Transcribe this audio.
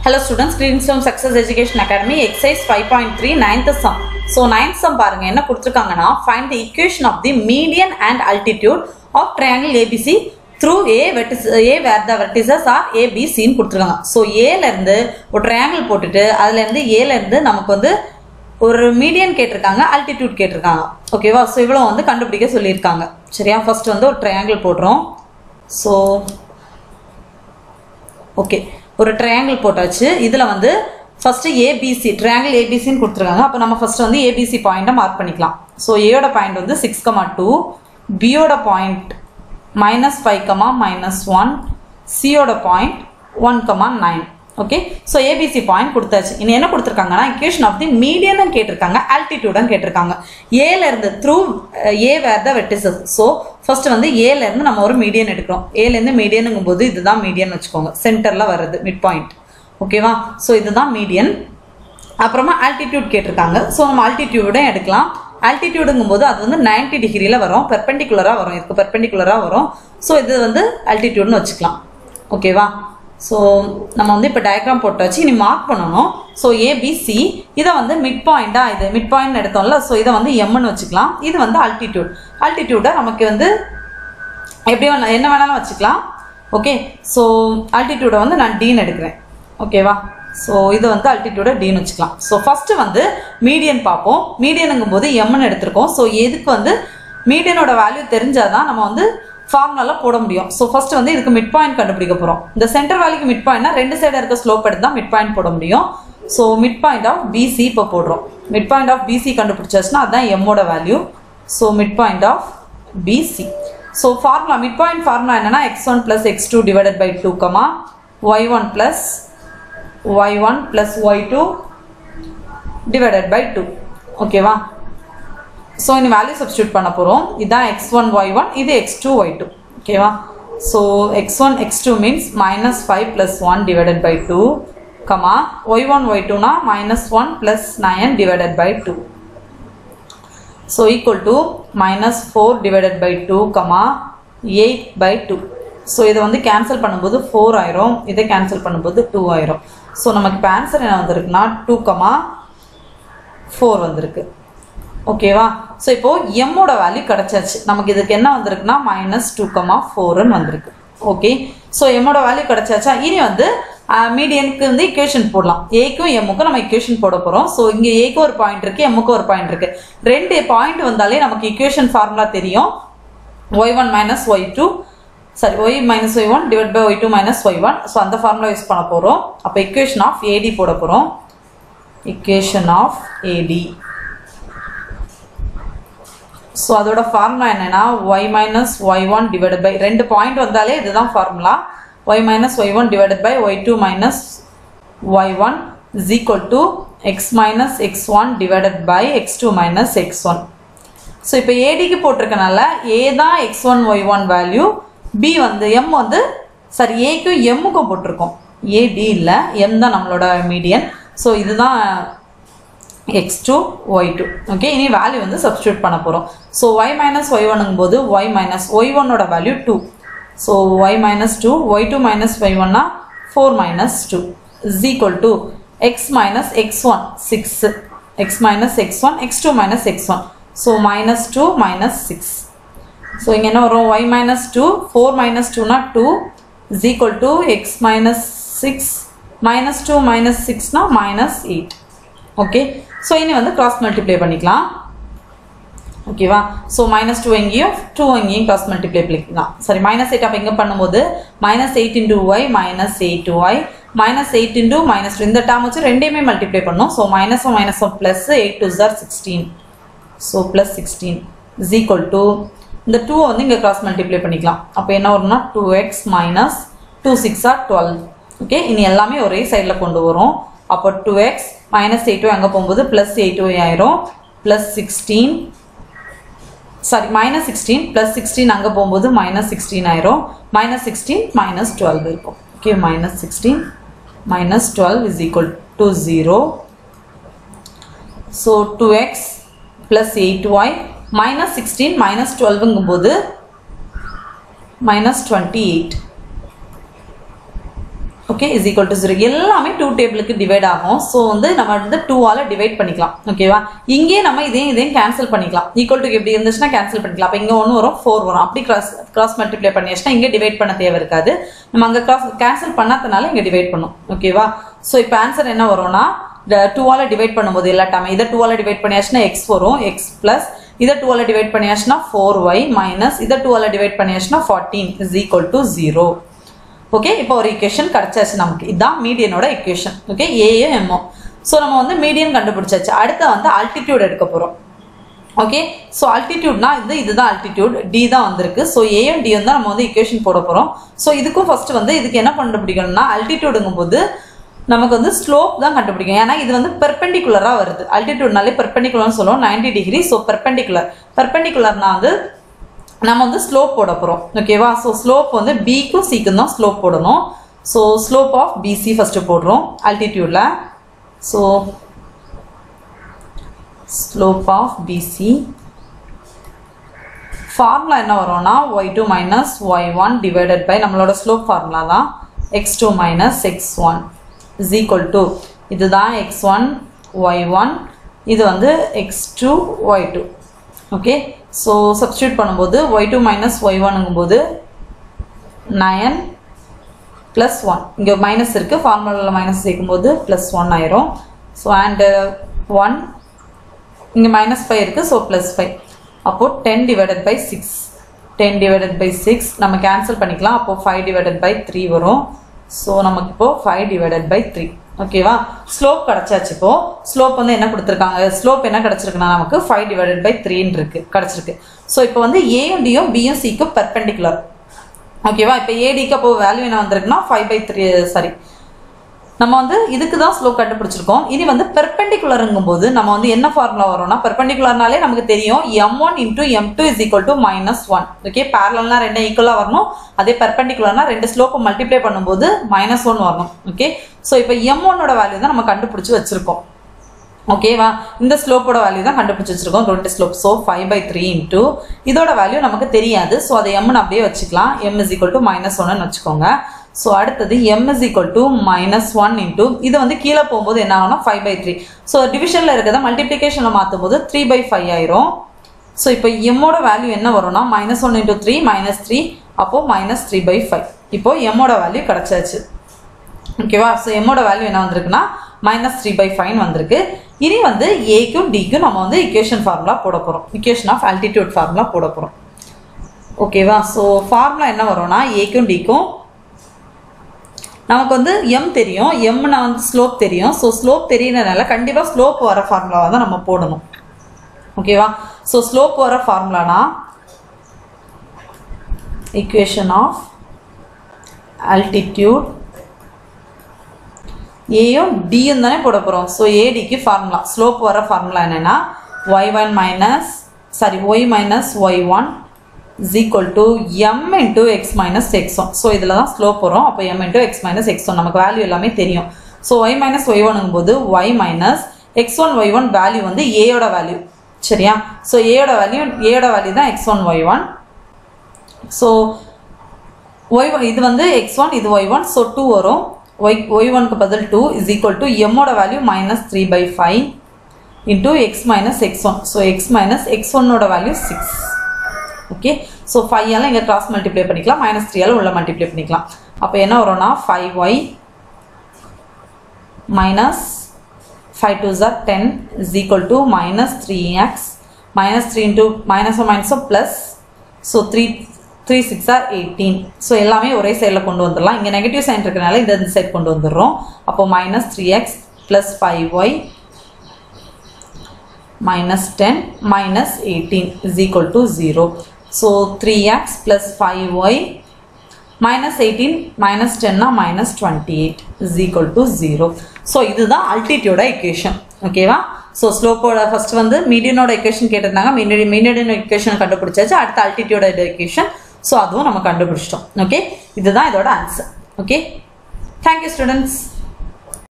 Hello students, greetings from Success Education Academy, exercise 5.3, ninth sum. So ninth sum பாருங்க என்ன கொடுத்துருக்காங்கன்னா find the equation of the median and altitude of triangle ABC through A vertices, A where the vertices are A, B, C ன்னு கொடுத்துருக்காங்க so ஏல இருந்து ஒரு triangle போட்டுட்டு அதுல இருந்து ஏல இருந்து நமக்கு வந்து ஒரு மீடியன் கேட்டிருக்காங்க altitude கேட்டிருக்காங்க ஓகேவா ஸோ இவ்வளோ வந்து கண்டுபிடிக்க சொல்லியிருக்காங்க சரியா ஃபர்ஸ்ட் வந்து ஒரு ட்ரையாங்கிள் போடுறோம் ஸோ ஓகே ஒரு ட்ரையாங்கிள் போட்டாச்சு இதில் வந்து ஃபஸ்ட்டு ஏபிசி ட்ரையாங்கிள் ஏபிசின்னு கொடுத்துருக்காங்க அப்போ நம்ம ஃபஸ்ட்டு வந்து ஏபிசி பாயிண்ட்டை மார்க் பண்ணிக்கலாம் ஸோ ஏயோட பாயிண்ட் வந்து சிக்ஸ் கமா டூ பியோட point minus five comma minus one சியோட point one comma nine okay so ABC point கொடுத்தாச்சு இனி என்ன கொடுத்துருக்காங்கன்னா இக்குவேஷன் ஆஃப் தி மீடியனும் கேட்டிருக்காங்க ஆல்டிடியூடும் கேட்டிருக்காங்க ஏல இருந்து through A where the vertices so first வந்து ஏல இருந்து நம்ம ஒரு மீடியன் எடுக்கிறோம் ஏல இருந்து மீடியனுங்கும் போது இதுதான் மீடியன் வச்சுக்கோங்க சென்டர்ல வர்றது மிட் பாயிண்ட் ஓகேவா ஸோ இதுதான் மீடியன் அப்புறமா ஆல்டிடியூட் கேட்டிருக்காங்க ஸோ நம்ம ஆல்டிடியூடும் எடுக்கலாம் ஆல்டிடியூடுங்கும் போது அது வந்து நைன்டி டிகிரியில் வரும் பெர்பெண்டிகுலராக வரும் இதுக்கு பெர்பெண்டிகுலராக வரும் ஸோ இது வந்து ஆல்டிடியூட்னு வச்சுக்கலாம் ஓகேவா ஸோ நம்ம வந்து இப்போ டயக்ராம் போட்டாச்சு இனி மார்க் பண்ணணும் ஸோ ஏபிசி இதை வந்து மிட் பாயிண்டாக இது மிட் பாயிண்ட் எடுத்தோம்ல ஸோ இதை வந்து எம்னு வச்சுக்கலாம் இது வந்து ஆல்டிடியூட் ஆல்டிடியூடை நமக்கு வந்து எப்படி வேணா என்ன வேணாலும் வச்சுக்கலாம் ஓகே ஸோ ஆல்டிடியூடை வந்து நான் டீன் எடுக்கிறேன் ஓகேவா ஸோ இது வந்து அல்டிடியூடை டீன் வச்சுக்கலாம் ஸோ ஃபஸ்ட்டு வந்து மீடியன் பார்ப்போம் மீடியனுங்கும் போது எம்னு எடுத்திருக்கோம் ஸோ எதுக்கு வந்து மீடியனோட வேல்யூ தெரிஞ்சால் தான் நம்ம வந்து ஃபார்முலால போட முடியும் ஸோ ஃபர்ஸ்ட் வந்து இதுக்கு மிட் பாயிண்ட் கண்டுபிடிக்க போகிறோம் இந்த சென்டர் வேல்யூக்கு மிட் பாயிண்ட்னா ரெண்டு சைடு இருக்க ஸ்லோப் எடுத்து தான் மிட் பாயிண்ட் போட முடியும் so mid point of BC இப்போ போடுறோம் மிட் பாயிண்ட் ஆஃப் பிசி கண்டுபிடிச்சாச்சுன்னா அதுதான் எம்மோட value so mid point of BC so formula mid point formula என்னன்னா x one plus x two divided by two comma y one plus y one plus y two divided by two ஓகேவா so இனி value substitute பண்ண போகிறோம் இதுதான் x one y one இது x two y two ஓகேவா so X one x two means minus five plus one divided by two comma y one y டூனா minus one plus nine divided by two so equal to minus four divided by two comma eight by two so இதை வந்து cancel பண்ணும்போது four ஆயிரும் இதை cancel பண்ணும்போது two ஆயிரும் so நமக்கு இப்போ ஆன்சர் என்ன வந்திருக்குன்னா டூ கமா ஃபோர் வந்திருக்கு ஓகேவா ஸோ இப்போ எம்மோட வேல்யூ கிடைச்சாச்சு நமக்கு இதுக்கு என்ன வந்திருக்குன்னா மைனஸ் டூ கமா ஃபோர்னு வந்திருக்கு ஓகே ஸோ எம்மோட வேல்யூ கிடைச்சாச்சா இனி வந்து மீடியனுக்கு வந்து இக்குவேஷன் போடலாம் ஏக்கும் எம்முக்கும் நம்ம இக்குவேஷன் போட போகிறோம் ஸோ இங்கே ஏக்கு ஒரு பாயிண்ட் இருக்குது எம்முக்கு ஒரு பாயிண்ட் இருக்குது ரெண்டு பாயிண்ட் வந்தாலே நமக்கு இக்குவேஷன் ஃபார்முலா தெரியும் y one minus y two sorry y minus y one divide by y two minus y one so அந்த ஃபார்முலா யூஸ் பண்ண போகிறோம் அப்போ இக்குவேஷன் ஆஃப் ஏடி போட போகிறோம் இக்குவேஷன் ஆஃப் ஏடி ஸோ அதோட ஃபார்முலா என்னன்னா y minus y one divided by ரெண்டு point வந்தாலே இதுதான் formula y minus y one divided by y two minus y one is equal to x minus x one divided by x two minus x one so இப்போ ஏடிக்கு போட்டிருக்கனால A தான் x one y one value B வந்து M வந்து sorry ஏக்கும் எம்முக்கும் போட்டிருக்கோம் AD இல்லை எம் தான் நம்மளோட மீடியன் ஸோ இதுதான் x two y two okay இனி வேல்யூ வந்து சப்ஸ்டியூட் பண்ண போகிறோம் ஸோ ஒய் மைனஸ் ஒய் ஒன்னுங்கும் போது ஒய் மைனஸ் ஒய் ஒன்னோட value two so y minus two y two minus y ஒன்னா four minus two is equal to x minus x one six x minus x one x two minus x one so minus two minus six so இங்கே என்ன வரும் y minus two four minus டூனா two is equal to x minus six minus two minus சிக்ஸ்னா minus eight okay so இனி வந்து cross multiply பண்ணிக்கலாம் ஓகேவா so minus two எங்கேயும் டூ எங்கேயும் கிராஸ் மல்டிப்ளை பண்ணிக்கலாம் சரி மைனஸ் எயிட் அப்போ இங்கே பண்ணும்போது minus eight into y minus eight y minus eight into minus two இந்த டேர்ம் வச்சு ரெண்டையுமே மல்டிப்ளை பண்ணோம் so minus one minus one plus eight two ஜார் sixteen so plus sixteen is equal to இந்த டூவை வந்து இங்கே கிராஸ் மல்டிப்ளை பண்ணிக்கலாம் அப்போ என்ன வரும்னா two x minus two six are twelve okay இனி எல்லாமே ஒரே சைடில் கொண்டு வரும் அப்போ two x minus eight y அங்கே போகும்போது ப்ளஸ் எயிட் ஒய் ஆயிரும் plus sixteen sorry minus sixteen plus sixteen அங்கே போகும்போது மைனஸ் சிக்ஸ்டீன் ஆயிரும் மைனஸ் சிக்ஸ்டீன் மைனஸ் டுவெல் இருக்கும் okay minus sixteen minus twelve is equal to zero so two x plus eight y minus sixteen minus டுவெல்வுங்கும் போது minus twenty eight okay is equal to zero எல்லாமே two டேபிளுக்கு divide ஆகும் so வந்து நம்ம வந்து டூவால் டிவைட் பண்ணிக்கலாம் ஓகேவா இங்கேயே நம்ம இதையும் இதையும் கேன்சல் பண்ணிக்கலாம் ஈக்குவல் டு எப்படி இருந்துச்சுன்னா கேன்சல் பண்ணிக்கலாம் அப்போ இங்கே ஒன்று வரும் ஃபோர் வரும் அப்படி கிராஸ் கிராஸ் மல்டிப்ளை பண்ணியாச்சுன்னா இங்கே டிவைட் பண்ண தேவை இருக்காது நம்ம அங்கே கிராஸ் கேன்சல் பண்ணாதனால இங்கே டிவைட் பண்ணும் ஓகேவா ஸோ இப்போ ஆன்சர் என்ன வரும்னா டூவால் டிவைட் பண்ணும்போது எல்லாட்டாமே இதை டூவால் டிவைட் பண்ணியாச்சுன்னா எக்ஸ் வரும் எக்ஸ் ப்ளஸ் இதை டூவால் டிவைட் பண்ணியாச்சுன்னா ஃபோர் ஒய் மைனஸ் இதை டூவால் டிவைட் பண்ணியாச்சுன்னா fourteen is equal to zero okay இப்போ ஒரு இக்குவேஷன் கிடைச்சாச்சு நமக்கு இதுதான் மீடியனோட இக்குவேஷன் ஓகே ஏயும் எம்ஓ ஸோ நம்ம வந்து மீடியன் கண்டுபிடிச்சாச்சு அடுத்து வந்து ஆல்டிடியூட் எடுக்க போகிறோம் ஓகே ஸோ ஆல்டிடியூட்னா இது இதுதான் ஆல்டிடியூட் டி தான் வந்திருக்கு ஸோ ஏயும் டியும் தான் நம்ம வந்து இக்குவேஷன் போட போகிறோம் ஸோ இதுக்கும் ஃபர்ஸ்ட் வந்து இதுக்கு என்ன கண்டுபிடிக்கணும்னா ஆல்டிடியூடுங்கும் போது நமக்கு வந்து ஸ்லோப் தான் கண்டுபிடிக்கும் ஏன்னா இது வந்து பெர்பெண்டிகுலராக வருது ஆல்டிடியூட்னாலே பெர்பெண்டிகுலர்னு சொல்லுவோம் நைன்டி டிகிரி ஸோ பெர்பெண்டிகுலர் பெர்பெண்டிகுலர்னா வந்து நம்ம வந்து ஸ்லோப் போட போகிறோம் ஓகேவா ஸோ ஸ்லோப் வந்து பிக்கும் சிக்கும் தான் ஸ்லோப் போடணும் so slope of PC first போடுறோம் ஆல்டிடியூடில் so slope of PC formula என்ன வரும்னா y two minus y one divided by நம்மளோட ஸ்லோப் ஃபார்முலா தான் x two minus x one is equal to இதுதான் எக்ஸ் ஒன் ஒய் ஒன் இது வந்து x two y two okay so substitute பண்ணும்போது y two minus y ஒன்னுங்கும்போது nine plus one இங்கே minus இருக்குது ஃபார்முலாவில் மைனஸ் சேர்க்கும்போது ப்ளஸ் ஒன் ஆயிரும் ஸோ அண்டு ஒன் இங்கே மைனஸ் ஃபைவ் இருக்குது ஸோ ப்ளஸ் ஃபைவ் அப்போது ten divided by six ten divided by six நம்ம கேன்சல் பண்ணிக்கலாம் அப்போது ஃபைவ் டிவைடட் பை த்ரீ வரும் ஸோ நமக்கு இப்போது ஃபைவ் டிவைடட் பை த்ரீ ஓகேவா ஸ்லோப் கிடச்சாச்சு இப்போ ஸ்லோப் வந்து என்ன கொடுத்துருக்காங்க ஸ்லோப் என்ன கிடச்சிருக்குன்னா நமக்கு ஃபைவ் டிவைடட் பை த்ரீன்னு இருக்கு கிடச்சிருக்கு ஸோ இப்போ வந்து ஏயும் டியும் பியும் சிக்கும் பெர்பெண்டிகுலர் ஓகேவா இப்போ ஏடிக்கு அப்போ வேல்யூ என்ன வந்திருக்குன்னா ஃபைவ் பை த்ரீ சாரி நம்ம வந்து இதுக்கு தான் ஸ்லோப் கண்டுபிடிச்சிருக்கோம் இனி வந்து பெர்பெண்டிகுலருங்கும் போது நம்ம வந்து என்ன ஃபார்முலா வரும்னா பெர்பெண்டிகுலர்னாலே நமக்கு தெரியும் m one into m two is equal to minus one okay பேரலல்னா ரெண்டும் ஈக்குவலாக வரணும் அதே பெர்பெண்டிகுலர்னா ரெண்டு ஸ்லோப்பை மல்டிப்ளை பண்ணும்போது மைனஸ் ஒன் வரணும் ஓகே ஸோ இப்போ எம் ஒன்னோட வேல்யூ தான் நம்ம கண்டுபிடிச்சி வச்சிருக்கோம் ஓகேவா இந்த ஸ்லோப்போட வேல்யூ தான் கண்டுபிடிச்சி வச்சிருக்கோம் ரெண்டு slope so five by three into இதோட வேல்யூ நமக்கு தெரியாது ஸோ அதை எம்னு அப்படியே வச்சுக்கலாம் m is equal to minus ஒன்னு வச்சுக்கோங்க ஸோ அடுத்தது m is equal to minus one into இது வந்து கீழே போகும்போது என்ன ஆகும்னா ஃபைவ் பை த்ரீ ஸோ டிவிஷனில் இருக்கிறத மல்டிப்ளிகேஷனில் மாற்றும் போது த்ரீ பை ஃபைவ் ஆயிரும் ஸோ இப்போ எம்மோட வேல்யூ என்ன வரும்னா minus one into three minus three அப்போது மைனஸ் த்ரீ பை ஃபைவ் இப்போ எம்மோட வேல்யூ கிடச்சாச்சு ஓகேவா ஸோ எம்மோட வேல்யூ என்ன வந்திருக்குன்னா மைனஸ் த்ரீ பை ஃபைவ் வந்திருக்கு இனி வந்து ஏக்கும் டிக்கும் நம்ம வந்து இக்குவேஷன் ஃபார்முலா போட போகிறோம் இக்குவேஷன் ஆஃப் ஆல்டிடியூட் ஃபார்முலா போட போகிறோம் ஓகேவா ஸோ ஃபார்முலா என்ன வரும்னா ஏக்கும் டிக்கும் நமக்கு வந்து எம் தெரியும் எம்னா வந்து ஸ்லோப் தெரியும் ஸோ ஸ்லோப் தெரியறதுனால கண்டிப்பாக ஸ்லோப் வர ஃபார்முலாவை தான் நம்ம போடணும் ஓகேவா ஸோ ஸ்லோப் வர ஃபார்முலானா equation of altitude ஏயும் டியும் தானே போட போகிறோம் ஸோ ஏடிக்கு ஃபார்முலா ஸ்லோப் வர ஃபார்முலா என்னென்னா y one minus sorry y minus y one is equal to m into x minus x one so இதில் தான் ஸ்லோப் வரும் அப்போ m into x minus x one நமக்கு வேல்யூ எல்லாமே தெரியும் ஸோ ஒய் மைனஸ் ஒய் ஒன்னுங்கும் போது y minus x one y one value வந்து ஏயோட வேல்யூ சரியா ஸோ ஏயோட வேல்யூ ஏயோட வேல்யூ தான் x one y one so y இது வந்து எக்ஸ் ஒன் இது ஒய் ஒன் ஸோ டூ வரும் ஒய் ஒய் ஒனுக்கு பதில் டூ இஸ் ஈக்குவல் டு எம்மோட value minus three by five into x minus x one so x minus x ஒன்னோட value six okay so ஃபைவால் இங்கே கிராஸ் மல்டிப்ளை பண்ணிக்கலாம் மைனஸ் த்ரீயால் உள்ள மல்டிப்ளை பண்ணிக்கலாம் அப்போ என்ன வரும்னா five y minus five two ஜார் ten is equal to minus three x minus three into மைனஸோ மைனஸோ plus so three three six are eighteen so எல்லாமே ஒரே சைடில் கொண்டு வந்துடலாம் இங்கே நெகட்டிவ் சைன் இருக்கிறனால இந்த இந்த சைட் கொண்டு வந்துடுறோம் அப்போ minus three x plus five y minus 10 minus 18 is equal to 0. So 3x plus 5y minus 18 minus 10 na minus 28 is equal to 0. So இதுதான் altitude equation. ஓகேவா ஸோ ஸ்லோப்போட ஃபர்ஸ்ட் வந்து மீடியனோட equation கேட்டிருந்தாங்க மீடிய மீடியன் equation கண்டுபிடிச்சாச்சு அடுத்த altitude equation ஸோ அதுவும் நம்ம கண்டுபிடிச்சிட்டோம் ஓகே இதுதான் இதோட ஆன்சர் ஓகே தேங்க்யூ ஸ்டூடெண்ட்ஸ்